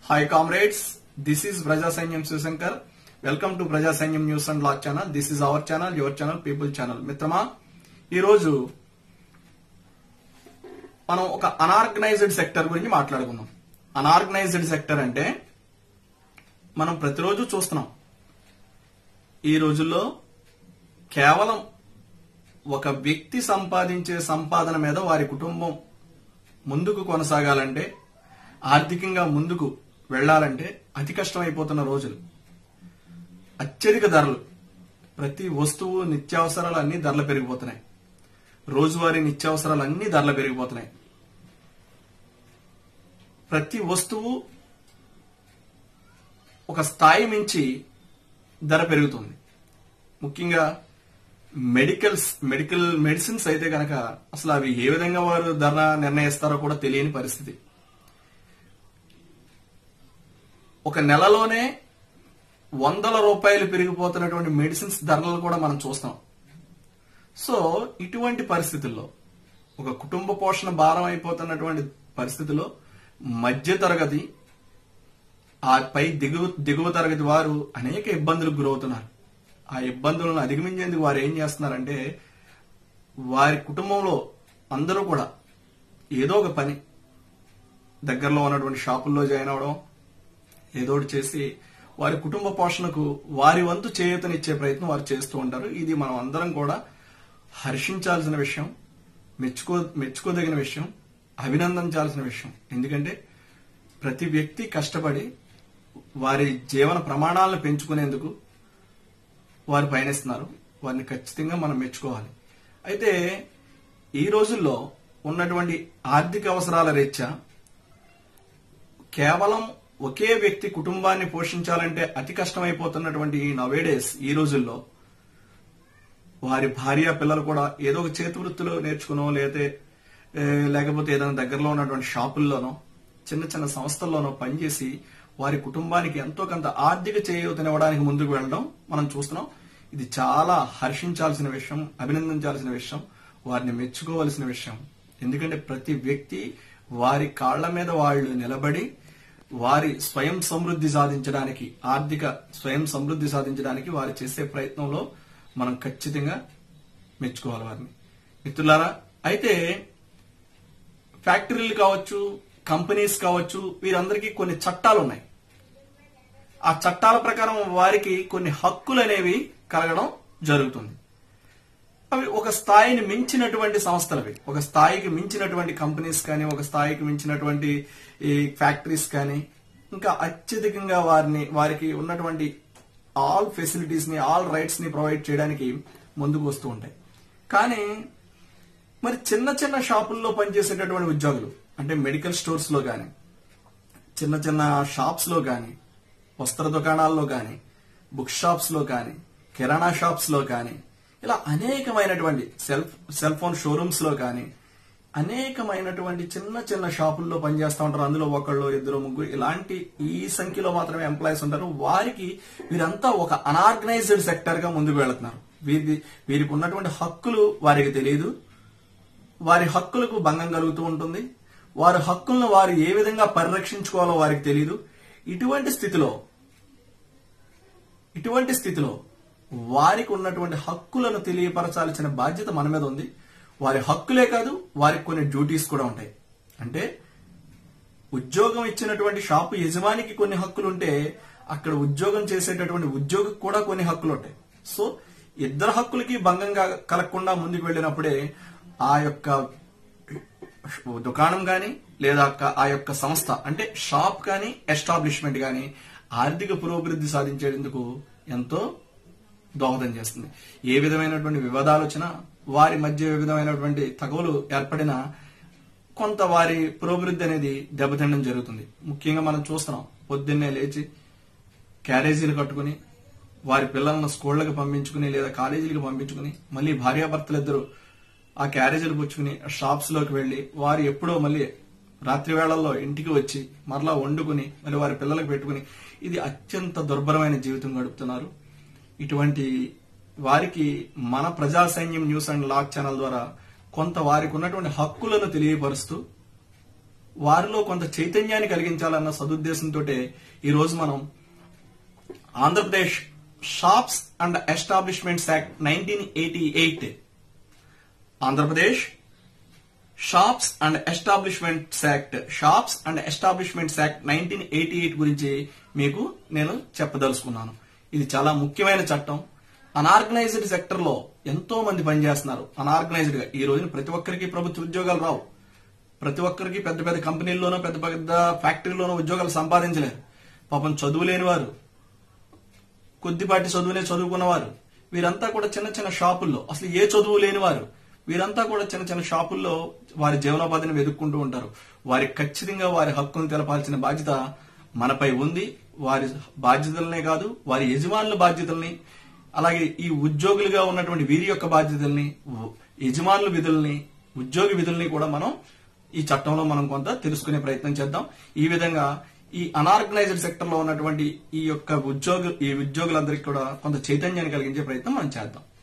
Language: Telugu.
హాయ్ కామ్రేడ్స్ దిస్ ఈస్ ప్రజా సైన్యం Shivshankar welcome to Praja Sainyam news and lock channel this is our channel your channel people channel మిత్రమా ఈరోజు మనం ఒక అనార్గనైజ్డ్ సెక్టర్ గురించి మాట్లాడుకుందాం అనార్గనైజ్డ్ సెక్టర్ అంటే మనం ప్రతిరోజు చూస్తున్నాం ఈ రోజుల్లో కేవలం ఒక వ్యక్తి సంపాదించే సంపాదన మీద వారి కుటుంబం ముందుకు కొనసాగాలంటే ఆర్థికంగా ముందుకు వెళ్లాలంటే అతి కష్టమైపోతున్న రోజులు అత్యధిక ధరలు ప్రతి వస్తువు నిత్యావసరాలు అన్ని ధరలు పెరిగిపోతున్నాయి రోజువారీ నిత్యావసరాలు అన్ని ధరలు పెరిగిపోతున్నాయి ప్రతి వస్తువు ఒక స్థాయి మించి ధర పెరుగుతుంది ముఖ్యంగా మెడికల్స్ మెడికల్ మెడిసిన్స్ అయితే కనుక అసలు అవి ఏ విధంగా వారు ధర నిర్ణయిస్తారో కూడా తెలియని పరిస్థితి ఒక నెలలోనే వందల రూపాయలు పెరిగిపోతున్నటువంటి మెడిసిన్స్ ధరలు కూడా మనం చూస్తాం సో ఇటువంటి పరిస్థితుల్లో ఒక కుటుంబ పోషణ భారం అయిపోతున్నటువంటి పరిస్థితిలో మధ్య తరగతి ఆ పై దిగువ దిగువ తరగతి వారు అనేక ఇబ్బందులకు గురవుతున్నారు ఆ ఇబ్బందులను అధిగమించేందుకు వారు ఏం చేస్తున్నారంటే వారి కుటుంబంలో అందరూ కూడా ఏదో ఒక పని దగ్గరలో ఉన్నటువంటి షాపుల్లో జాయిన్ అవడం ఏదో ఒకటి చేసి వారి కుటుంబ పోషణకు వారి వంతు చేయూతనిచ్చే ప్రయత్నం వారు చేస్తూ ఉంటారు ఇది మనం అందరం కూడా హర్షించాల్సిన విషయం మెచ్చుకో మెచ్చుకోదగిన విషయం అభినందించాల్సిన విషయం ఎందుకంటే ప్రతి వ్యక్తి కష్టపడి వారి జీవన ప్రమాణాలను పెంచుకునేందుకు వారు పయనిస్తున్నారు వారిని ఖచ్చితంగా మనం మెచ్చుకోవాలి అయితే ఈ రోజుల్లో ఉన్నటువంటి ఆర్థిక అవసరాల రీత్యా కేవలం ఒకే వ్యక్తి కుటుంబాన్ని పోషించాలంటే అతి కష్టమైపోతున్నటువంటి ఈ నవేడేస్ ఈ రోజుల్లో వారి భార్య పిల్లలు కూడా ఏదో ఒక చేతి వృత్తులు నేర్చుకునో లేతే ఏ, లేకపోతే ఏదైనా దగ్గరలో ఉన్నటువంటి షాపుల్లోనో చిన్న చిన్న సంస్థల్లోనో పనిచేసి వారి కుటుంబానికి ఎంతో కొంత ఆర్థిక చేయూతనివ్వడానికి ముందుకు వెళ్ళడం మనం చూస్తున్నాం ఇది చాలా హర్షించాల్సిన విషయం అభినందించాల్సిన విషయం వారిని మెచ్చుకోవాల్సిన విషయం ఎందుకంటే ప్రతి వ్యక్తి వారి కాళ్ల మీద వాళ్ళు నిలబడి వారి స్వయం సమృద్ధి సాధించడానికి ఆర్థిక స్వయం సమృద్ధి సాధించడానికి వారు చేసే ప్రయత్నంలో మనం ఖచ్చితంగా మెచ్చుకోవాలి వారిని మిత్రులారా అయితే ఫ్యాక్టరీలు కావచ్చు కంపెనీస్ కావచ్చు వీరందరికీ కొన్ని చట్టాలు ఉన్నాయి ఆ చట్టాల ప్రకారం వారికి కొన్ని హక్కులు అనేవి కలగడం జరుగుతుంది అవి ఒక స్థాయిని మించినటువంటి సంస్థలు అవి ఒక స్థాయికి మించినటువంటి కంపెనీస్ కానీ ఒక స్థాయికి మించినటువంటి ఈ ఫ్యాక్టరీస్ కానీ ఇంకా అత్యధికంగా వారిని వారికి ఉన్నటువంటి ఆల్ ఫెసిలిటీస్ ని ఆల్ రైట్స్ ని ప్రొవైడ్ చేయడానికి ముందుకు వస్తూ ఉంటాయి కానీ మరి చిన్న చిన్న షాపుల్లో పనిచేసేటటువంటి ఉద్యోగులు అంటే మెడికల్ స్టోర్స్ లో కానీ చిన్న చిన్న షాప్స్ లో కానీ వస్త్ర దుకాణాల్లో కానీ బుక్ షాప్స్ లో కానీ కిరాణా షాప్స్ లో కానీ ఇలా అనేకమైనటువంటి సెల్ సెల్ ఫోన్ షోరూమ్స్ లో కానీ అనేకమైనటువంటి చిన్న చిన్న షాపుల్లో పనిచేస్తూ ఉంటారు అందులో ఒకళ్ళు ఇద్దరు ముగ్గురు ఇలాంటి ఈ సంఖ్యలో మాత్రమే ఎంప్లాయీస్ ఉంటారు వారికి వీరంతా ఒక అనార్గనైజ్డ్ సెక్టర్ గా ముందుకు వెళుతున్నారు వీరికి వీరికి ఉన్నటువంటి హక్కులు వారికి తెలియదు వారి హక్కులకు భంగం కలుగుతూ ఉంటుంది వారి హక్కులను వారు ఏ విధంగా పరిరక్షించుకోవాలో వారికి తెలియదు ఇటువంటి స్థితిలో ఇటువంటి స్థితిలో వారికి ఉన్నటువంటి హక్కులను తెలియపరచాల్సిన బాధ్యత మన మీద ఉంది వారి హక్కులే కాదు వారికి కొన్ని డ్యూటీస్ కూడా ఉంటాయి అంటే ఉద్యోగం ఇచ్చినటువంటి షాపు యజమానికి కొన్ని హక్కులు ఉంటే అక్కడ ఉద్యోగం చేసేటటువంటి ఉద్యోగికి కూడా కొన్ని హక్కులు ఉంటాయి సో ఇద్దరు హక్కులకి భంగంగా కలగకుండా ముందుకు వెళ్ళినప్పుడే ఆ యొక్క దుకాణం గాని లేదా క- ఆ యొక్క సంస్థ అంటే షాప్ కానీ ఎస్టాబ్లిష్మెంట్ కానీ ఆర్థిక పురోభివృద్ధి సాధించేందుకు ఎంతో దోహదం చేస్తుంది ఏ విధమైనటువంటి వివాదాలు వచ్చినా వారి మధ్య ఏ విధమైనటువంటి తగవులు ఏర్పడినా కొంత వారి పురోభివృద్ధి అనేది దెబ్బతినడం జరుగుతుంది ముఖ్యంగా మనం చూస్తున్నాం పొద్దున్నే లేచి క్యారేజీలు కట్టుకుని వారి పిల్లలను స్కూళ్ళకి పంపించుకుని లేదా కాలేజీలకు పంపించుకుని మళ్ళీ భార్యాభర్తలు ఇద్దరు ఆ క్యారేజీలు పుచ్చుకుని షాప్స్ లోకి వెళ్లి వారు ఎప్పుడో మళ్ళీ రాత్రి వేళల్లో ఇంటికి వచ్చి మరలా వండుకుని మళ్ళీ వారి పిల్లలకు పెట్టుకుని ఇది అత్యంత దుర్భరమైన జీవితం గడుపుతున్నారు ఇటువంటి వారికి మన ప్రజా Sainyam news and lock channel ద్వారా కొంత వారికి ఉన్నటువంటి హక్కులను తెలియపరుస్తూ వారిలో కొంత చైతన్యాన్ని కలిగించాలన్న సదుద్దేశంతో ఈ రోజు మనం Andhra Pradesh shops and establishments act nineteen eighty eight Andhra Pradesh shops and establishments act shops and establishments act nineteen eighty eight గురించి మీకు నేను చెప్పదలుచుకున్నాను ఇది చాలా ముఖ్యమైన చట్టం అనార్గనైజ్డ్ సెక్టర్ లో ఎంతో మంది పనిచేస్తున్నారు అనార్గనైజ్డ్ గా ఈ రోజున ప్రతి ఒక్కరికి ప్రభుత్వ ఉద్యోగాలు రావు ప్రతి ఒక్కరికి పెద్ద పెద్ద కంపెనీల్లోనో పెద్ద పెద్ద ఫ్యాక్టరీలోనో ఉద్యోగాలు సంపాదించలేరు పాపం చదువు లేని వారు కొద్దిపాటి చదువునే చదువుకున్నవారు వీరంతా కూడా చిన్న చిన్న షాపుల్లో అసలు ఏ చదువు లేని వారు వీరంతా కూడా చిన్న చిన్న షాపుల్లో వారి జీవనోపాధిని వెతుక్కుంటూ ఉంటారు వారికి ఖచ్చితంగా వారి హక్కును తెలపాల్సిన బాధ్యత మనపై ఉంది వారి బాధ్యతలనే కాదు వారి యజమానుల బాధ్యతల్ని అలాగే ఈ ఉద్యోగులుగా ఉన్నటువంటి వీరి యొక్క బాధ్యతల్ని యజమానుల విధుల్ని ఉద్యోగి విధుల్ని కూడా మనం ఈ చట్టంలో మనం కొంత తెలుసుకునే ప్రయత్నం చేద్దాం ఈ విధంగా ఈ అనార్గనైజ్డ్ సెక్టర్ లో ఉన్నటువంటి ఈ యొక్క ఉద్యోగు ఈ ఉద్యోగులందరికీ కూడా కొంత చైతన్యాన్ని కలిగించే ప్రయత్నం మనం చేద్దాం